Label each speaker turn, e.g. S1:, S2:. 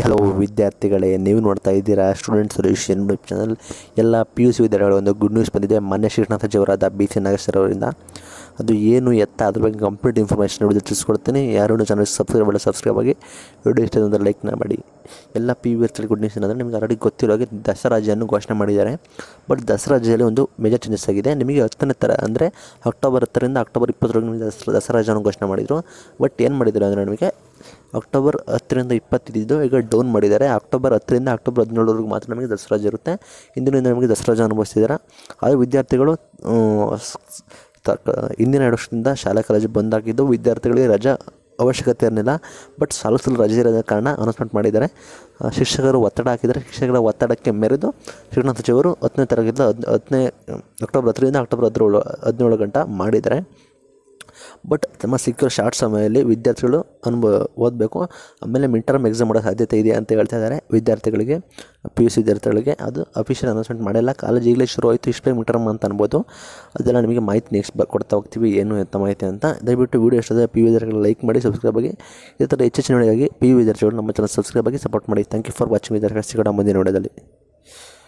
S1: hello ವಿದ್ಯಾರ್ಥಿಗಳೇ ನೀವು ನೋಡ್ತಾ ಇದ್ದೀರಾ ಸ್ಟೂಡೆಂಟ್ ಸೊಲ್ಯೂಷನ್ ಯೂಟ್ಯೂಬ್ ಚಾನಲ್ ಎಲ್ಲ ಪಿ ಯು ಸಿ ವಿದ್ಯಾರ್ಥಿಗಳ ಒಂದು ಗುಡ್ ನ್ಯೂಸ್ ಬಂದಿದೆ ಮಾನ್ಯ ಶಿಕ್ಷಣ ಸಚಿವರಾದ ಬಿ ಸಿ ನಾಗೇಶ್ವರ ಅವರಿಂದ ಅದು ಏನು ಎತ್ತ ಅದ್ರ ಬಗ್ಗೆ ಕಂಪ್ಲೀಟ್ ಇನ್ಫಾರ್ಮೇಷನ್ ವಿಡಿಯೋ ತಿಳಿಸ್ಕೊಡ್ತೀನಿ ಯಾರು ಚಾನಲ್ ಸಬ್ಸ್ಕ್ರೈಬ್ ಮಾಡಿ ಸಬ್ಸ್ಕ್ರೈಬ್ ಆಗಿ ವಿಡಿಯೋ ಇಷ್ಟ ಅಂದರೆ ಲೈಕ್ನ ಮಾಡಿ ಎಲ್ಲ P U S good news ಏನಂದರೆ ನಿಮಗೆ ಆಲ್ರೆಡಿ ಗೊತ್ತಿರೋ ಹಾಗೆ ದಸರಾ ರಜೆಯನ್ನು ಘೋಷಣೆ ಮಾಡಿದ್ದಾರೆ ಬಟ್ ದಸರಾ ರಜೆಯಲ್ಲಿ ಒಂದು ಮೇಜರ್ ಚೇಂಜಸ್ ಆಗಿದೆ ನಿಮಗೆ ಹತ್ತನೇ ಥರ ಅಂದರೆ ಅಕ್ಟೋಬರ್ ಹತ್ತರಿಂದ ಅಕ್ಟೋಬರ್ ಇಪ್ಪತ್ತರವರೆಗೆ ನಿಮಗೆ ದಸರಾ ದಸರಾ ರಜೆಯನ್ನು ಘೋಷಣೆ ಮಾಡಿದರು ಬಟ್ ಏನು ಮಾಡಿದ್ದಾರೆ ಅಂದರೆ ನಿಮಗೆ ಅಕ್ಟೋಬರ್ ಹತ್ತರಿಂದ ಇಪ್ಪತ್ತಿದ್ದು ಈಗ ಡೌನ್ ಮಾಡಿದ್ದಾರೆ ಅಕ್ಟೋಬರ್ ಹತ್ತರಿಂದ ಅಕ್ಟೋಬರ್ ಹದಿನೇಳರವರೆಗೂ ಮಾತ್ರ ನಮಗೆ ದಸರಾ ರಜೆ ಇರುತ್ತೆ ಇಂದಿನಿಂದ ನಮಗೆ ದಸರಾ ರಜೆ ಅನುಭವಿಸ್ತಿದ್ದಾರೆ ಆದರೆ ವಿದ್ಯಾರ್ಥಿಗಳು ಆ, ಸ್- ಸ್- ತ- ಕ- ಹಿಂದಿನ ಎರಡು ವರ್ಷದಿಂದ ಶಾಲಾ ಕಾಲೇಜು ಬಂದಾಗಿದ್ದು ವಿದ್ಯಾರ್ಥಿಗಳಿಗೆ ರಜಾ ಅವಶ್ಯಕತೆ ಇರಲಿಲ್ಲ ಬಟ್ ಸಾಲು ಸಾಲು ರಜೆ ಇರೋದ ಕಾರಣ ಅನೌನ್ಸ್ಮೆಂಟ್ ಮಾಡಿದ್ದಾರೆ ಆ, ಶಿಕ್ಷಕರು ಒತ್ತಡ ಹಾಕಿದ್ದಾರೆ ಶಿಕ್ಷಕರ ಒತ್ತಡಕ್ಕೆ ಮೆರೆದು ಶಿಕ್ಷಣ ಸಚಿವರು ಹತ್ತನೇ ತರಗತಿ ಹದ್ ಹತ್ತನೇ ಅಕ್ಟೋಬರ್ ಹತ್ತರಿಂದ ಅಕ್ಟೋಬರ್ ಹದಿನೇಳು ಹದಿನೇಳು ಗಂಟ ಮಾಡಿದ್ದಾರೆ ಬಟ್ ತಮ್ಮ ಸಿಕ್ಕಿರೋ ಶಾರ್ಟ್ ಸಮಯದಲ್ಲಿ ವಿದ್ಯಾರ್ಥಿಗಳು ಅನುಭವ ಓದಬೇಕು ಆಮೇಲೆ ಮಿಡ್ ಟರ್ಮ್ ಎಕ್ಸಾಮ್ ಮಾಡೋ ಸಾಧ್ಯತೆ ಇದೆ ಅಂತ ಹೇಳ್ತಾ ಇದ್ದಾರೆ ವಿದ್ಯಾರ್ಥಿಗಳಿಗೆ ಪಿ ಯು ಸಿ ವಿದ್ಯಾರ್ಥಿಗಳಿಗೆ ಅದು ಅಫಿಷಿಯಲ್ ಅನೌನ್ಸ್ಮೆಂಟ್ ಮಾಡಿಲ್ಲ ಕಾಲೇಜ್ ಈಗಲೇ ಶುರು ಆಯಿತು ಇಷ್ಟೇ ಮಿಡ್ ಟರ್ಮ್ ಅಂತ ಅನ್ಬೋದು ಅದೆಲ್ಲ ನಿಮಗೆ ಮಾಹಿತಿ ನೆಕ್ಸ್ಟ್ ಬ ಕೊಡ್ತಾ ಹೋಗ್ತೀವಿ ಏನು ಎಂತ ಮಾಹಿತಿ ಅಂತ ದಯವಿಟ್ಟು ವೀಡಿಯೋ ಇಷ್ಟದ ಪಿ ಯು ವಿದ್ಯಾರ್ಥಿಗಳು ಲೈಕ್ ಮಾಡಿ ಸಬ್ಸ್ಕ್ರೈಬ್ ಆಗಿ ಇದೇ ಥರ ಹೆಚ್ಚೆಚ್ಚಿನ ವಿಡಿಯೋಗಾಗಿ ಪಿ ಯು ವಿದ್ಯಾರ್ಥಿಗಳು ನಮ್ಮ ಚಾನಲ್ ಸಬ್ಸ್ಕ್ರೈಬ್ ಆಗಿ ಸಪೋರ್ಟ್ ಮಾಡಿ ಥ್ಯಾಂಕ್ ಯು ಫಾರ್ ವಾಚಿಂಗ್ ವಿದ್ಯಾರ್ಥಿಗಳು ಸಿಗೋಣ ಮುಂದಿನ ವಿಡಿಯೋದಲ್ಲಿ